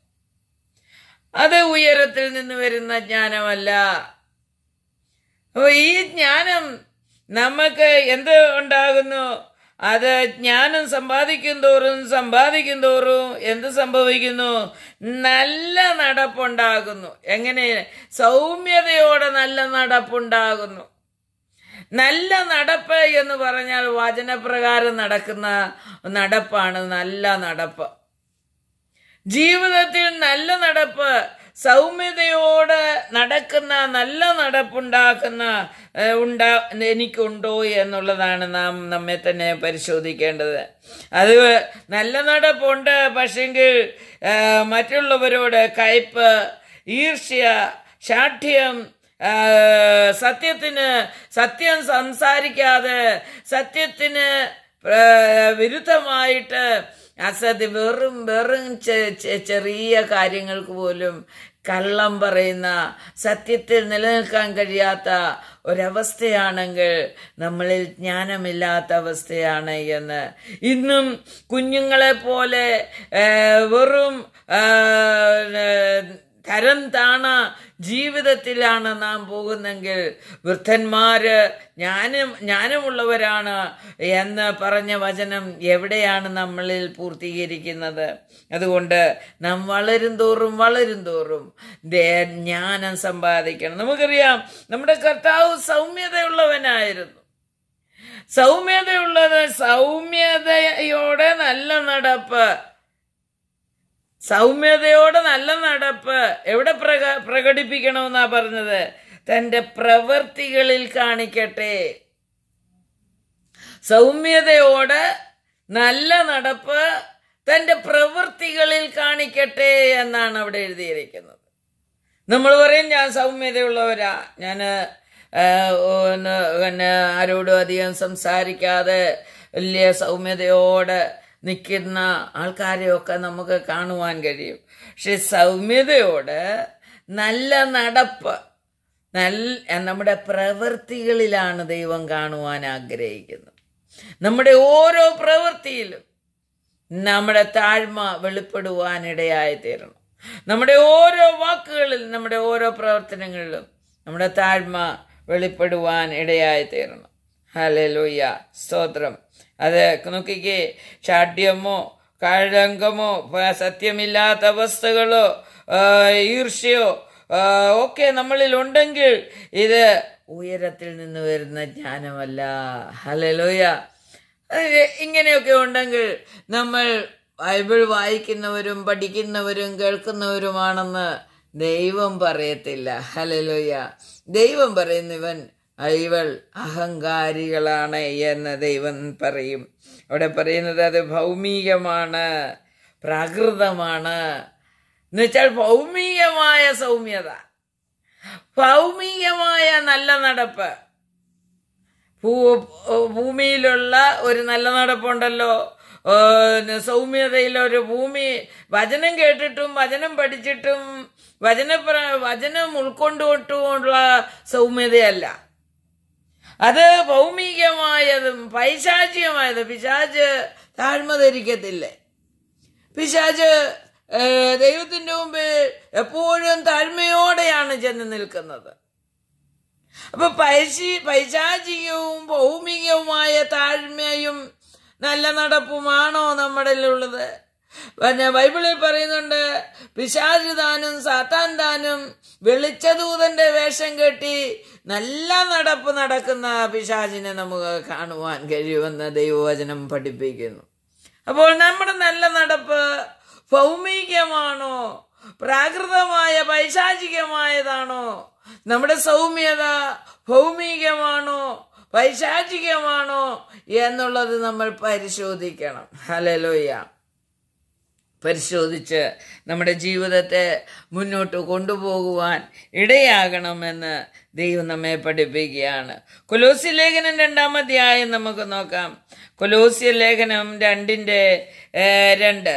അത് ഉയരത്തിൽ നിന്ന് വരുന്ന ജ്ഞാനമല്ല അപ്പൊ ഈ ജ്ഞാനം നമുക്ക് എന്ത് ഉണ്ടാകുന്നു അത് ജ്ഞാനം സമ്പാദിക്കും തോറും സമ്പാദിക്കും തോറും എന്ത് സംഭവിക്കുന്നു നല്ല നടപ്പുണ്ടാകുന്നു എങ്ങനെ സൗമ്യതയോടെ നല്ല നടപ്പുണ്ടാകുന്നു നല്ല നടപ്പ് എന്ന് പറഞ്ഞാൽ വചനപ്രകാരം നടക്കുന്ന നടപ്പാണ് നല്ല നടപ്പ് ജീവിതത്തിൽ നല്ല നടപ്പ് സൗമ്യതയോടെ നടക്കുന്ന നല്ല നടപ്പുണ്ടാക്കുന്ന ഏഹ്, ഉണ്ടാ എനിക്കുണ്ടോ എന്നുള്ളതാണ് നാം നമ്മെ തന്നെ പരിശോധിക്കേണ്ടത് അത് നല്ല നടപ്പുണ്ട് പക്ഷെങ്കിൽ ഏഹ്, മറ്റുള്ളവരോട് കയ്പ് ഈർഷ്യ ശാഠ്യം ആ, സത്യത്തിന് സത്യം സംസാരിക്കാതെ സത്യത്തിന് ആ, വിരുദ്ധമായിട്ട് അസത്യ വെറും വെറും ചെ- ചെ- ചെറിയ കാര്യങ്ങൾക്ക് പോലും കള്ളം പറയുന്ന സത്യത്തിൽ നിലനിൽക്കാൻ കഴിയാത്ത ഒരവസ്ഥയാണെങ്കിൽ നമ്മളിൽ ജ്ഞാനമില്ലാത്ത അവസ്ഥയാണ് എന്ന് ഇന്നും കുഞ്ഞുങ്ങളെ പോലെ ആ, വെറും ആ, തരം താണ ജീവിതത്തിലാണ് നാം പോകുന്നെങ്കിൽ വൃദ്ധന്മാര് ജ്ഞാനം ജ്ഞാനമുള്ളവരാണ് എന്ന് പറഞ്ഞ വചനം എവിടെയാണ് നമ്മളിൽ പൂർത്തീകരിക്കുന്നത് അതുകൊണ്ട് നാം വളരും തോറും വളരും തോറും ദേ- ജ്ഞാനം സമ്പാദിക്കണം നമുക്കറിയാം നമ്മുടെ കർത്താവ് സൗമ്യതയുള്ളവനായിരുന്നു സൗമ്യതയുള്ളത് സൗമ്യതയോടെ നല്ല നടപ്പ് സൗമ്യതയോടെ നല്ല നടപ്പ് എവിടെ പ്രക പ്രകടിപ്പിക്കണമെന്നാ പറഞ്ഞത് തന്റെ പ്രവൃത്തികളിൽ കാണിക്കട്ടെ സൗമ്യതയോടെ നല്ല നടപ്പ് തന്റെ പ്രവൃത്തികളിൽ കാണിക്കട്ടെ എന്നാണ് അവിടെ എഴുതിയിരിക്കുന്നത് നമ്മൾ പറയും ഞാൻ സൗമ്യതയുള്ളവരാ ഞാൻ പിന്നെ ആരോടും അധികം സംസാരിക്കാതെ വലിയ സൗമ്യതയോടെ നിൽക്കുന്ന ആൾക്കാരെയൊക്കെ നമുക്ക് കാണുവാൻ കഴിയും പക്ഷെ സൗമ്യതയോട് നല്ല നടപ്പ് നല്ല നമ്മുടെ പ്രവൃത്തികളിലാണ് ദൈവം കാണുവാൻ ആഗ്രഹിക്കുന്നത് നമ്മുടെ ഓരോ പ്രവൃത്തിയിലും നമ്മുടെ താഴ്മ വെളിപ്പെടുവാനിടയായി തീരണം നമ്മുടെ ഓരോ വാക്കുകളിൽ നമ്മുടെ ഓരോ പ്രവർത്തനങ്ങളിലും നമ്മുടെ താഴ്മ വെളിപ്പെടുവാൻ ഇടയായി തീരണം ഹലലോയ്യ സ്തോത്രം അത് നോക്കിക്കേ ചാട്യമോ കാഴങ്കമോ പ- സത്യമില്ലാത്ത അവസ്ഥകളോ ആ, ഈർഷ്യോ ആ, ഒക്കെ നമ്മളിൽ ഉണ്ടെങ്കിൽ ഇത് ഉയരത്തിൽ നിന്ന് വരുന്ന ജ്ഞാനമല്ല ഹലലോയ അത് ഇങ്ങനെയൊക്കെ ഉണ്ടെങ്കിൽ നമ്മൾ ബൈബിൾ വായിക്കുന്നവരും പഠിക്കുന്നവരും കേൾക്കുന്നവരുമാണെന്ന് ദൈവം പറയത്തില്ല ഹലലോയ ദൈവം പറയുന്നവൻ ഇവൾ അഹങ്കാരികളാണ് എന്ന് ദൈവം പറയും അവിടെ പറയുന്നത് അത് ഭൗമികമാണ് പ്രാകൃതമാണ് എന്നുവെച്ചാൽ ഭൗമികമായ സൗമ്യത ഭൗമികമായ നല്ല നടപ്പ് ഭൂ ഭൂമിയിലുള്ള ഒരു നല്ല നടപ്പുണ്ടല്ലോ ഏഹ് സൗമ്യതയിലൊരു ഭൂമി വചനം കേട്ടിട്ടും വചനം പഠിച്ചിട്ടും വചന വചനം ഉൾക്കൊണ്ടുകൊണ്ടുള്ള സൗമ്യതയല്ല അത് ഭൗമികമായതും പൈശാചികമായത് പിശാച് താഴ്മ ധരിക്കത്തില്ലേ പിശാച് ഏഹ് ദൈവത്തിന്റെ മുമ്പിൽ എപ്പോഴും താഴ്മയോടെയാണ് ചെന്ന് നിൽക്കുന്നത് അപ്പൊ പൈശി പൈശാചികവും ഭൗമികവുമായ താഴ്മയും നല്ല നടപ്പുമാണോ നമ്മുടെ ഉള്ളത് പിന്നെ ബൈബിളിൽ പറയുന്നുണ്ട് പിശാച് താനും സാത്താൻ താനും വെളിച്ചദൂതന്റെ വേഷം കെട്ടി നല്ല നടപ്പ് നടക്കുന്ന പിശാചിനെ നമുക്ക് കാണുവാൻ കഴിയുമെന്ന് ദൈവവചനം പഠിപ്പിക്കുന്നു അപ്പോൾ നമ്മുടെ നല്ല നടപ്പ് ഭൗമികമാണോ പ്രാകൃതമായ പൈശാചികമായതാണോ നമ്മുടെ സൗമ്യത ഭൗമികമാണോ പൈശാചികമാണോ എന്നുള്ളത് നമ്മൾ പരിശോധിക്കണം ഹലലോയ്യ പരിശോധിച്ച് നമ്മുടെ ജീവിതത്തെ മുന്നോട്ട് കൊണ്ടുപോകുവാൻ ഇടയാകണമെന്ന് ദൈവം നമ്മെ പഠിപ്പിക്കുകയാണ് കൊലോസ്യ ലേഖനം രണ്ടാം അധ്യായം നമുക്ക് നോക്കാം കൊലോസ്യ ലേഖനം രണ്ടിൻ്റെ ഏഹ്, രണ്ട്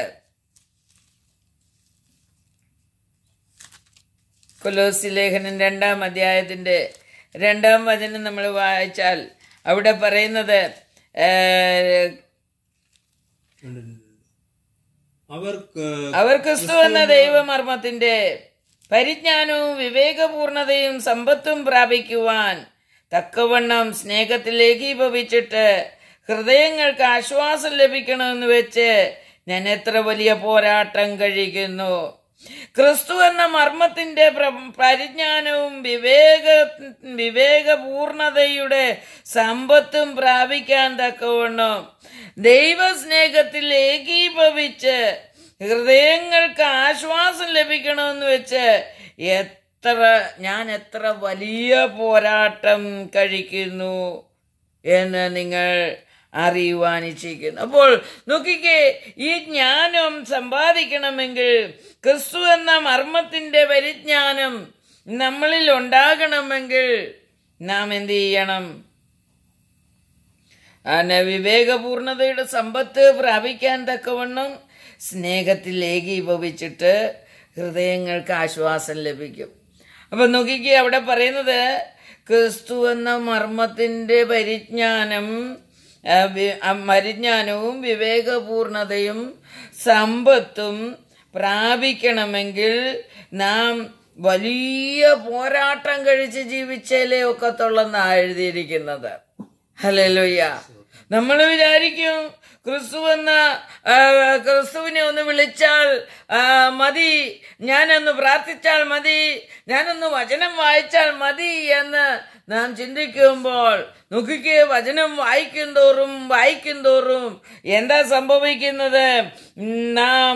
കൊലോസി ലേഖനം രണ്ടാം അധ്യായത്തിന്റെ രണ്ടാം വചനം നമ്മൾ വായിച്ചാൽ അവിടെ പറയുന്നത് ഏഹ്, അവർക്ക് അവർ ക്രിസ്തു എന്ന ദൈവമർമ്മത്തിന്റെ പരിജ്ഞാനവും വിവേകപൂർണതയും സമ്പത്തും പ്രാപിക്കുവാൻ തക്കവണ്ണം സ്നേഹത്തിൽ ഏകീഭവിച്ചിട്ട് ഹൃദയങ്ങൾക്ക് ആശ്വാസം ലഭിക്കണമെന്ന് വെച്ച് ഞാൻ എത്ര വലിയ പോരാട്ടം കഴിക്കുന്നു ക്രിസ്തു എന്ന മർമ്മത്തിന്റെ പ്ര- പരിജ്ഞാനവും വിവേക വിവേകപൂർണതയുടെ സമ്പത്തും പ്രാപിക്കാൻ തക്കവണ്ണം ദൈവസ്നേഹത്തിൽ ഏകീഭവിച്ച് ഹൃദയങ്ങൾക്ക് ആശ്വാസം ലഭിക്കണമെന്ന് വെച്ച് എത്ര ഞാൻ എത്ര വലിയ പോരാട്ടം കഴിക്കുന്നു എന്ന് നിങ്ങൾ അറിയുവാൻ ഇച്ഛിക്കുന്നു അപ്പോൾ നോക്കിക്കേ ഈ ജ്ഞാനം സമ്പാദിക്കണമെങ്കിൽ ക്രിസ്തു എന്ന മർമ്മത്തിന്റെ പരിജ്ഞാനം നമ്മളിൽ ഉണ്ടാകണമെങ്കിൽ നാം എന്ത് ചെയ്യണം അന വിവേകപൂർണതയുടെ സമ്പത്ത് പ്രാപിക്കാൻ തക്കവണ്ണം സ്നേഹത്തിൽ ഏകീഭവിച്ചിട്ട് ഹൃദയങ്ങൾക്ക് ആശ്വാസം ലഭിക്കും അപ്പൊ നോക്കിക്കേ അവിടെ പറയുന്നത് ക്രിസ്തു എന്ന മർമ്മത്തിന്റെ പരിജ്ഞാനം ആ, വി- ആ, പരിജ്ഞാനവും വിവേകപൂർണതയും സമ്പത്തും പ്രാപിക്കണമെങ്കിൽ നാം വലിയ പോരാട്ടം കഴിച്ച് ജീവിച്ചാലേ ഒക്കത്തുള്ളെന്നാ എഴുതിയിരിക്കുന്നത് ഹല്ലേലൂയ നമ്മൾ വിചാരിക്കും ക്രിസ്തു എന്ന ആ, ക്രിസ്തുവിനെ ഒന്ന് വിളിച്ചാൽ ആ, മതി ഞാനൊന്ന് പ്രാർത്ഥിച്ചാൽ മതി ഞാനൊന്ന് വചനം വായിച്ചാൽ മതി എന്ന് നാം ചിന്തിക്കുമ്പോൾ നോക്കിക്കേ വചനം വായിക്കും തോറും വായിക്കും തോറും എന്താ സംഭവിക്കുന്നത് നാം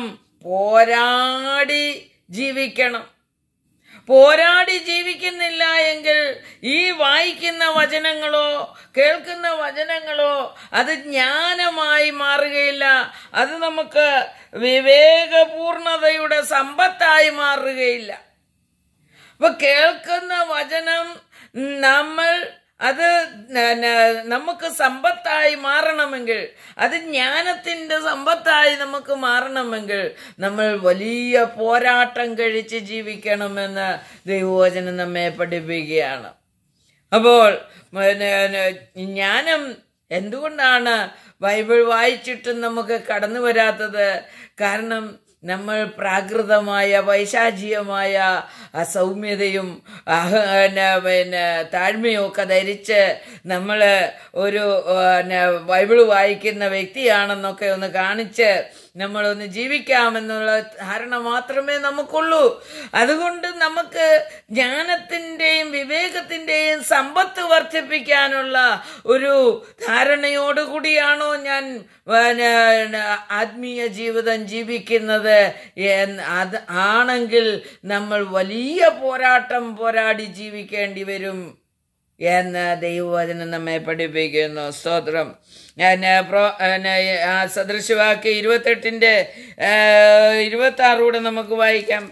പോരാടി ജീവിക്കണം പോരാടി ജീവിക്കുന്നില്ല എങ്കിൽ ഈ വായിക്കുന്ന വചനങ്ങളോ കേൾക്കുന്ന വചനങ്ങളോ അത് ജ്ഞാനമായി മാറുകയില്ല അത് നമുക്ക് വിവേകപൂർണതയുടെ സമ്പത്തായി മാറുകയില്ല അപ്പൊ കേൾക്കുന്ന വചനം നമ്മൾ അത് ന- ന- നമുക്ക് സമ്പത്തായി മാറണമെങ്കിൽ അത് ജ്ഞാനത്തിന്റെ സമ്പത്തായി നമുക്ക് മാറണമെങ്കിൽ നമ്മൾ വലിയ പോരാട്ടം കഴിച്ച് ജീവിക്കണമെന്ന് ദൈവവചനം നമ്മെ പഠിപ്പിക്കുകയാണ് അപ്പോൾ പിന്നെ, ജ്ഞാനം എന്തുകൊണ്ടാണ് ബൈബിൾ വായിച്ചിട്ടും നമുക്ക് കടന്നു വരാത്തത് കാരണം നമ്മൾ പ്രാകൃതമായ വൈശാചികമായ അസൗമ്യതയും അഹ പിന്നെ, പിന്നെ താഴ്മയും ഒക്കെ ധരിച്ച് നമ്മൾ ഒരു പിന്നെ, ബൈബിൾ വായിക്കുന്ന വ്യക്തിയാണെന്നൊക്കെ ഒന്ന് കാണിച്ച് നമ്മളൊന്ന് ജീവിക്കാമെന്നുള്ള ധാരണ മാത്രമേ നമുക്കുള്ളൂ അതുകൊണ്ട് നമുക്ക് ജ്ഞാനത്തിൻ്റെയും വിവേകത്തിൻ്റെയും സമ്പത്ത് വർദ്ധിപ്പിക്കാനുള്ള ഒരു ധാരണയോടുകൂടിയാണോ ഞാൻ പിന്നെ, ആത്മീയ ജീവിതം ജീവിക്കുന്നത് എന്ന് അത് ആണെങ്കിൽ നമ്മൾ വലിയ പോരാട്ടം പോരാടി ജീവിക്കേണ്ടി വരും എന്ന് ദൈവവചനം നമ്മെ പഠിപ്പിക്കുന്നു സ്തോത്രം ഞാൻ പ്രോ ആ സദൃശവാക്യ ഇരുപത്തെട്ടിൻ്റെ ഇരുപത്തി ആറൂടെ നമുക്ക് വായിക്കാം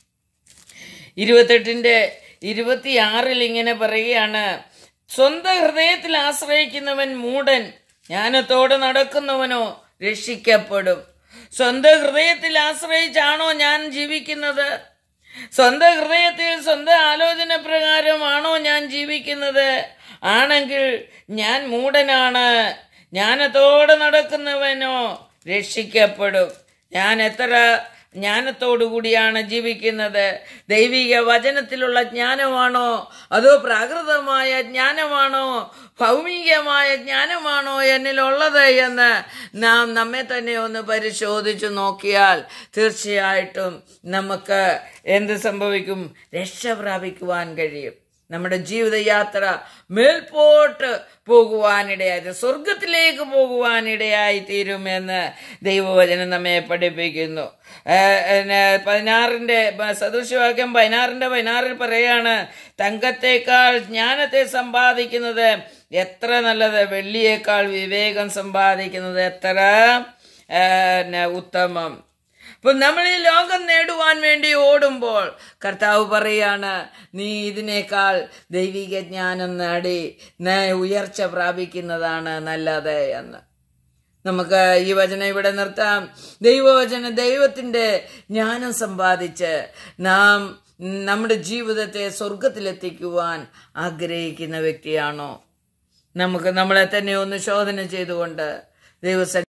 ഇരുപത്തെട്ടിൻ്റെ ഇരുപത്തിയാറിൽ ഇങ്ങനെ പറയുകയാണ് സ്വന്തം ഹൃദയത്തിൽ ആശ്രയിക്കുന്നവൻ മൂടൻ ജ്ഞാനത്തോടെ നടക്കുന്നവനോ രക്ഷിക്കപ്പെടും സ്വന്തം ഹൃദയത്തിൽ ആശ്രയിച്ചാണോ ഞാൻ ജീവിക്കുന്നത് സ്വന്തം ഹൃദയത്തിൽ സ്വന്തം ആലോചന പ്രകാരമാണോ ഞാൻ ജീവിക്കുന്നത് ആണെങ്കിൽ ഞാൻ മൂടനാണ് ജ്ഞാനത്തോടെ നടക്കുന്നവനോ രക്ഷിക്കപ്പെടും ഞാൻ എത്ര ജ്ഞാനത്തോടുകൂടിയാണ് ജീവിക്കുന്നത് ദൈവിക വചനത്തിലുള്ള ജ്ഞാനമാണോ അതോ പ്രാകൃതമായ ജ്ഞാനമാണോ ഭൗമികമായ ജ്ഞാനമാണോ എന്നിലുള്ളത് എന്ന് നാം നമ്മെ തന്നെ ഒന്ന് പരിശോധിച്ചു നോക്കിയാൽ തീർച്ചയായിട്ടും നമുക്ക് എന്ത് സംഭവിക്കും രക്ഷ പ്രാപിക്കുവാൻ കഴിയും നമ്മുടെ ജീവിതയാത്ര മേൽപോട്ട് പോകുവാനിടയായി സ്വർഗത്തിലേക്ക് പോകുവാനിടയായി തീരുമെന്ന് ദൈവവചനം നമ്മെ പഠിപ്പിക്കുന്നു ഏഹ് പിന്നെ പതിനാറിന്റെ ബ- സദൃശവാക്യം പതിനാറിന്റെ പതിനാറിൽ പറയാണ് തങ്കത്തേക്കാൾ ജ്ഞാനത്തെ സമ്പാദിക്കുന്നത് എത്ര നല്ലത് വെള്ളിയേക്കാൾ വിവേകം സമ്പാദിക്കുന്നത് എത്ര ഏഹ്, ന- ഉത്തമം അപ്പൊ നമ്മൾ ഈ ലോകം നേടുവാൻ വേണ്ടി ഓടുമ്പോൾ കർത്താവ് പറയാണ് നീ ഇതിനേക്കാൾ ദൈവിക ജ്ഞാനം നേടി ന- ഉയർച്ച പ്രാപിക്കുന്നതാണ് നല്ലത് എന്ന് നമുക്ക് ഈ വചനം ഇവിടെ നിർത്താം ദൈവവചന ദൈവത്തിന്റെ ജ്ഞാനം സമ്പാദിച്ച് നാം നമ്മുടെ ജീവിതത്തെ സ്വർഗത്തിലെത്തിക്കുവാൻ ആഗ്രഹിക്കുന്ന വ്യക്തിയാണോ നമുക്ക് നമ്മളെ തന്നെ ഒന്ന് ശോധന ചെയ്തുകൊണ്ട് ദൈവ